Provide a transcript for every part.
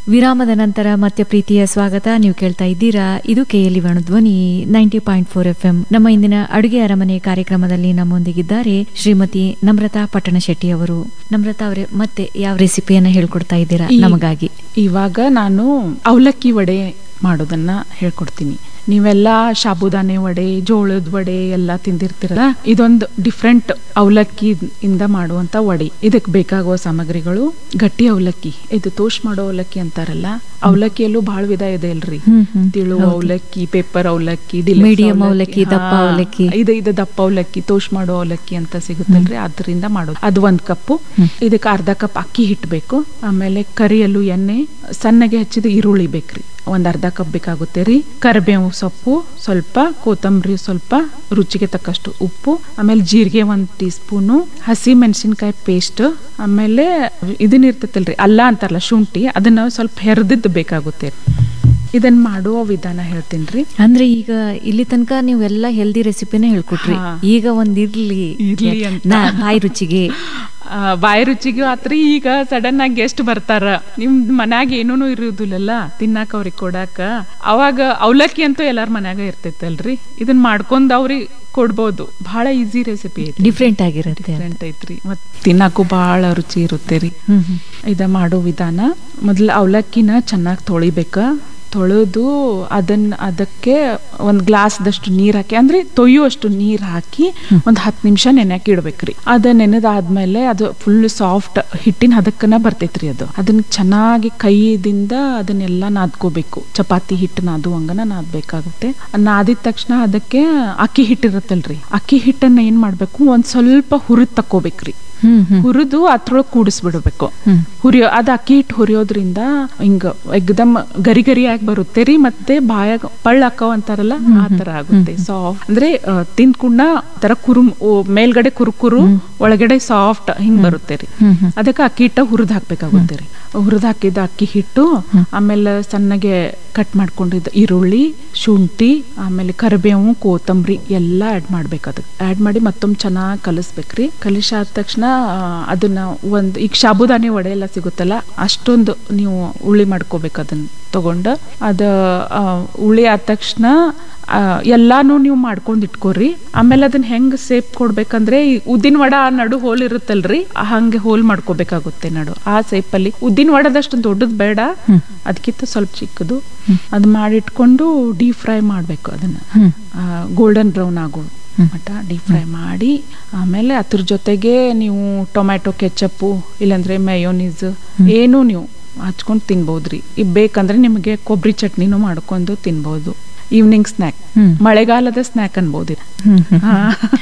ವಿರಾಮದ ನಂತರ ಮತ್ತೆ ಪ್ರೀತಿಯ ಸ್ವಾಗತ ನೀವು ಕೇಳ್ತಾ ಇದ್ದೀರಾ ಇದು KLE Dhwani ninety point four F M ನಮ್ಮ ಇಂದಿನ ಅಡುಗೆ ಅರಮನೆ ಕಾರ್ಯಕ್ರಮದಲ್ಲಿ ನಮ್ಮೊಂದಿಗಿದ್ದಾರೆ ಶ್ರೀಮತಿ ನಮ್ರತಾ ಪಟ್ಟಣಶೆಟ್ಟಿ ಅವರು ನಮ್ರತಾ ಅವರೇ ಮತ್ತೆ ಯಾವ ರೆಸಿಪಿಯನ್ನ ಹೇಳ್ಕೊಡ್ತಾ ಇದ್ದೀರಾ ಈ- ನಮಗಾಗಿ ಇವಾಗ ನಾನು ಅವಲಕ್ಕಿ ವಡೆ ಮಾಡೋದನ್ನ ಹೇಳ್ಕೊಡ್ತೀನಿ ನೀವೆಲ್ಲ ಸಾಬುದಾನೆ ವಡೆ ಜೋಳದ ವಡೆ ಎಲ್ಲ ತಿಂದಿರ್ತೀರಲ್ಲ ಇದೊಂದು ಡಿಫ್ರೆಂಟ್ ಅವಲಕ್ಕಿ ಇಂದ ಮಾಡುವಂತ ವಡೆ ಇದಕ್ಕೆ ಬೇಕಾಗುವ ಸಾಮಗ್ರಿಗಳು ಗಟ್ಟಿ ಅವಲಕ್ಕಿ ಇದು ತೋಷ್ ಮಾಡೋ ಅವಲಕ್ಕಿ ಅಂತಾರಲ್ಲ ಅವಲಕ್ಕಿಯಲ್ಲೂ ಬಹಳ ವಿಧ ಇದೆ ಅಲ್ರಿ ಹ್ಮ್, ಹ್ಮ್. ತಿಳು ಹೌದು. ಅವಲಕ್ಕಿ ಪೇಪರ್ ಅವಲಕ್ಕಿ deluxe Medium ಅವಲಕ್ಕಿ, ದಪ್ಪ ಹಾ, ಅವಲಕ್ಕಿ. ಇದು ಇದು ದಪ್ಪ ಅವಲಕ್ಕಿ ತೋಷ್ ಮಾಡೋ ಅವಲಕ್ಕಿ ಅಂತ ಸಿಗುತ್ತಲ್ರಿ ಅದರಿಂದ ಮಾಡೋದು ಅದು ಒಂದ್ ಕಪ್ಪು ಹ್ಮ್. ಇದಕ್ಕೆ ಅರ್ಧ ಕಪ್ ಅಕ್ಕಿ ಹಿಟ್ಟು ಬೇಕು ಆಮೇಲೆ ಕರಿಯಲು ಎಣ್ಣೆ ಸಣ್ಣಗೆ ಹಚ್ಚಿದ ಈರುಳ್ಳಿ ಬೇಕ್ರಿ ಒಂದ್ ಅರ್ಧ ಕಪ್ ಬೇಕಾಗುತ್ತೆ ರೀ ಕರಿಬೇವು ಸೊಪ್ಪು ಸ್ವಲ್ಪ ಕೊತ್ತಂಬರಿ ಸ್ವಲ್ಪ ರುಚಿಗೆ ತಕ್ಕಷ್ಟು ಉಪ್ಪು ಆಮೇಲೆ ಜೀರಿಗೆ ಒಂದ್ ಟೀ ಸ್ಪೂನು ಹಸಿ ಮೆಣಸಿನ್ಕಾಯಿ ಪೇಸ್ಟ್ ಆಮೇಲೆ ಇದನ್ನ ಇರ್ತೈತಲ್ರಿ ಅಲ್ಲ ಅಂತಾರಲ್ಲ ಶುಂಠಿ ಅದನ್ನ ಸ್ವಲ್ಪ ಹೆರ್ದಿದ್ದು ಬೇಕಾಗುತ್ತೆ ಇದನ್ನ ಮಾಡುವ ವಿಧಾನ ಹೇಳ್ತೀನಿ ರೀ ಅಂದ್ರೆ ಈಗ ಇಲ್ಲಿ ತನಕ ನೀವೆಲ್ಲ ಹೆಲ್ದಿ ರೆಸಿಪಿನೇ ಹೇಳ್ಕೊಟ್ರಿ ಹಾ. ಈಗ ಒಂದ್ ಇರ್ಲಿ ಇರ್ಲಿ ಅಂತ. ನಾ- ಬಾಯಿ ರುಚಿಗೆ ಆ, ಬಾಯಿ ರುಚಿಗೂ ಆತ್ರಿ ಈಗ ಸಡನ್ ಆಗಿ ಗೆಸ್ಟ್ ಬರ್ತಾರ ನಿಮ್ ಮನ್ಯಾಗ ಏನೂನು ಇರುದಿಲ್ಲಲ್ಲ ತಿನ್ನಾಕ ಅವ್ರಿಗೆ ಕೊಡಾಕ ಅವಾಗ ಅವಲಕ್ಕಿ ಅಂತೂ ಎಲ್ಲಾರ ಮನ್ಯಾಗ ಇರ್ತೈತಲ್ರಿ ಇದನ್ನ ಮಾಡ್ಕೊಂಡ್ ಅವ್ರಿಗೆ ಕೊಡ್ಬೋದು ಬಹಳ ಈಸಿ ರೆಸಿಪಿ ಐತಿ ಡಿಫ್ರೆಂಟ್ ಆಗಿರುತ್ತೆ ಡಿಫ್ರೆಂಟ್ ಐತ್ರಿ ಮತ್ ತಿನ್ನಾಕು ಬಹಳ ರುಚಿ ಇರುತ್ತೆ ರೀ ಹ್ಮ್ ಹ್ಮ್ ಇದ ಮಾಡೋ ವಿಧಾನ ಮೊದಲು ಅವಲಕ್ಕಿನ ಚೆನ್ನಾಗಿ ತೊಳಿಬೇಕ ತೊಳೆದು ಅದನ್ನ ಅದಕ್ಕೆ ಒಂದು ಗ್ಲಾಸ್ದಷ್ಟು ನೀರು ಹಾಕಿ ಅಂದ್ರೆ ತೊಯ್ಯುವಷ್ಟು ನೀರು ಹಾಕಿ ಒಂದು ಹತ್ತು ನಿಮಿಷ ನೆನೆಯಕ್ಕೆ ಇಡ್ಬೇಕ್ರಿ ಅದು ನೆನೆದಾದ್ಮೇಲೆ ಅದು ಫುಲ್ ಸಾಫ್ಟ್ ಹಿಟ್ಟಿನ ಹದಕ್ಕನ ಬರ್ತೈತ್ರಿ ಅದು ಅದನ್ನ ಚೆನ್ನಾಗಿ ಕೈದಿಂದ ಅದನ್ನೆಲ್ಲ ನಾದ್ಕೋಬೇಕು ಚಪಾತಿ ಹಿಟ್ಟು ನಾದು ಹಂಗನ ನಾದ್ಬೇಕಾಗುತ್ತೆ ನಾದಿದ ತಕ್ಷಣ ಅದಕ್ಕೆ ಅಕ್ಕಿ ಹಿಟ್ಟಿರುತ್ತಲ್ರಿ ಅಕ್ಕಿ ಹಿಟ್ಟನ್ನ ಏನ್ ಮಾಡ್ಬೇಕು ಒಂದ್ ಸ್ವಲ್ಪ ಹುರಿದ್ ತಕ್ಕೋಬೇಕ್ರಿ ಹ್ಮ್ ಹ್ಮ್ ಹುರಿದು ಅದ್ರೊಳಗೆ ಕೂಡಿಸ್ಬಿಡ್ಬೇಕು ಹ್ಮ್. ಹುರಿಯೋ ಅದು ಅಕ್ಕಿ ಹಿಟ್ಟು ಹುರಿಯೋದ್ರಿಂದ ಹಿಂಗ ಎಕ್ದಮ್ ಗರಿ ಗರಿಯಾಗಿ ಬರುತ್ತೆ ರೀ ಮತ್ತೆ ಬಾಯಾಗ ಪಳ್ಳ ಹಾಕೋ ಅಂತಾರಲ್ಲ ಆ ತರ ಆಗುತ್ತೆ ಸಾಫ್ಟ್ ಅಂದ್ರೆ ತಿಂದ್ಕುಂಡ ತರ ಕುರುಮ್ ಓ, ಮೇಲ್ಗಡೆ ಕುರುಕುರು ಒಳಗಡೆ ಸಾಫ್ಟ್ ಹಿಂಗ್ ಬರುತ್ತೆ ರೀ ಹ್ಮ್ ಹ್ಮ್ ಅದಕ್ಕೆ ಅಕ್ಕಿ ಹಿಟ್ಟ ಹುರಿದ್ ಹಾಕ್ಬೇಕಾಗುತ್ತೆ ರೀ ಹುರಿದ್ ಹಾಕಿದ ಅಕ್ಕಿ ಹಿಟ್ಟು ಆಮೇಲೆ ಸಣ್ಣಗೆ ಕಟ್ ಮಾಡ್ಕೊಂಡಿದ್ದ ಈರುಳ್ಳಿ ಶುಂಠಿ ಆಮೇಲೆ ಕರಿಬೇವು ಕೊತ್ತಂಬರಿ ಎಲ್ಲ ಆ್ಯಡ್ ಮಾಡ್ಬೇಕು ಅದಕ್ಕೆ ಆ್ಯಡ್ ಮಾಡಿ ಮತ್ತೊಮ್ಮೆ ಚೆನ್ನಾಗಿ ಕಲಿಸ್ಬೇಕ್ರಿ ಕಲಿಸಾದ ತಕ್ಷಣ ಆ, ಅದನ್ನ ಒಂದು ಈಗ ಸಾಬುದಾನಿ ವಡೆ ಎಲ್ಲ ಸಿಗುತ್ತಲ್ಲ ಅಷ್ಟೊಂದು ನೀವು ಉಳ್ಳಿ ಮಾಡ್ಕೋಬೇಕು ಅದನ್ನ ತಗೊಂಡು ಅದು ಆ, ಉಳ್ಳಿ ಆದ ತಕ್ಷಣ ಆ, ಎಲ್ಲಾನು ನೀವು ಮಾಡ್ಕೊಂಡ್ ಇಟ್ಕೋರಿ ಆಮೇಲೆ ಅದನ್ನ ಹೆಂಗ್ ಸೇಪ್ ಕೊಡ್ಬೇಕಂದ್ರೆ ಈ ಉದ್ದಿನ ವಡ ನಡು ಹೋಲ್ ಇರುತ್ತಲ್ರಿ ಆ ಹಂಗೆ ಹೋಲ್ ಮಾಡ್ಕೋಬೇಕಾಗುತ್ತೆ ನಡು ಆ ಸೇಪ್ ಅಲ್ಲಿ ಉದ್ದಿನ ವಡದಷ್ಟು ದೊಡ್ಡದು ಬೇಡ ಅದಕ್ಕಿಂತ ಸ್ವಲ್ಪ ಚಿಕ್ಕದು ಅದು ಮಾಡಿಟ್ಕೊಂಡು ಡೀಪ್ ಫ್ರೈ ಮಾಡ್ಬೇಕು ಅದನ್ನ ಹ್ಮ್ ಗೋಲ್ಡನ್ ಬ್ರೌನ್ ಆಗೋ ಮಟ್ಟ ಡೀಪ್ ಫ್ರೈ ಮಾಡಿ ಆಮೇಲೆ ಅದ್ರ ಜೊತೆಗೆ ನೀವು ಟೊಮ್ಯಾಟೊ ಕೆಚಪ್ಪು ಇಲ್ಲಾಂದ್ರೆ ಮಯೋನೀಸ್ ಏನು ನೀವು ಹಚ್ಕೊಂಡು ತಿನ್ಬೋದ್ರಿ ಈಗ ಬೇಕಂದ್ರೆ ನಿಮಗೆ ಕೊಬ್ಬರಿ ಚಟ್ನಿನೂ ಮಾಡ್ಕೊಂಡು ತಿನ್ಬೋದು ಈವ್ನಿಂಗ್ ಸ್ನ್ಯಾಕ್ ಹ್ಮ್. ಮಳೆಗಾಲದ ಸ್ನ್ಯಾಕ್ ಅನ್ಬೋದು ಹ್ಮ್ ಹ್ಮ್ ಹಾ.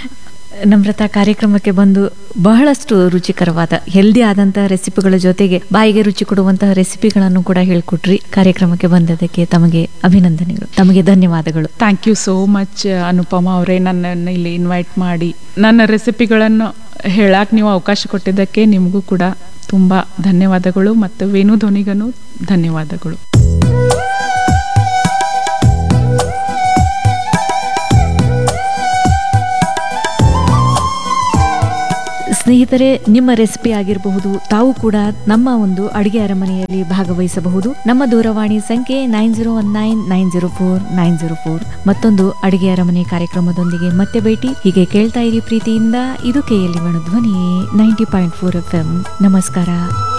ನಮ್ರತಾ ಕಾರ್ಯಕ್ರಮಕ್ಕೆ ಬಂದು ಬಹಳಷ್ಟು ರುಚಿಕರವಾದ ಹೆಲ್ದಿ ಆದಂತಹ ರೆಸಿಪಿಗಳ ಜೊತೆಗೆ ಬಾಯಿಗೆ ರುಚಿ ಕೊಡುವಂತಹ ರೆಸಿಪಿಗಳನ್ನು ಕೂಡ ಹೇಳ್ಕೊಟ್ರಿ ಕಾರ್ಯಕ್ರಮಕ್ಕೆ ಬಂದದಕ್ಕೆ ತಮಗೆ ಅಭಿನಂದನೆಗಳು ತಮಗೆ ಧನ್ಯವಾದಗಳು thank you so much Anupama ಅವರೇ ನನ್ನನ್ನು ಇಲ್ಲಿ ಇನ್ವೈಟ್ ಮಾಡಿ ನನ್ನ ರೆಸಿಪಿಗಳನ್ನು ಹೇಳಕ್ಕೆ ನೀವು ಅವಕಾಶ ಕೊಟ್ಟಿದ್ದಕ್ಕೆ ನಿಮಗೂ ಕೂಡ ತುಂಬ ಧನ್ಯವಾದಗಳು ಮತ್ತು ವೇಣು ಧ್ವನಿಗನು ಧನ್ಯವಾದಗಳು ಸ್ನೇಹಿತರೆ ನಿಮ್ಮ ರೆಸಿಪಿ ಆಗಿರಬಹುದು ತಾವು ಕೂಡ ನಮ್ಮ ಒಂದು ಅಡುಗೆ ಅರಮನೆಯಲ್ಲಿ ಭಾಗವಹಿಸಬಹುದು ನಮ್ಮ ದೂರವಾಣಿ ಸಂಖ್ಯೆ nine zero one nine nine zero four nine zero four ಮತ್ತೊಂದು ಅಡುಗೆ ಅರಮನೆ ಕಾರ್ಯಕ್ರಮದೊಂದಿಗೆ ಮತ್ತೆ ಭೇಟಿ ಹೀಗೆ ಕೇಳ್ತಾ ಇರಿ ಪ್ರೀತಿಯಿಂದ ಇದು KLE Dhwani ninety point four F M ನಮಸ್ಕಾರ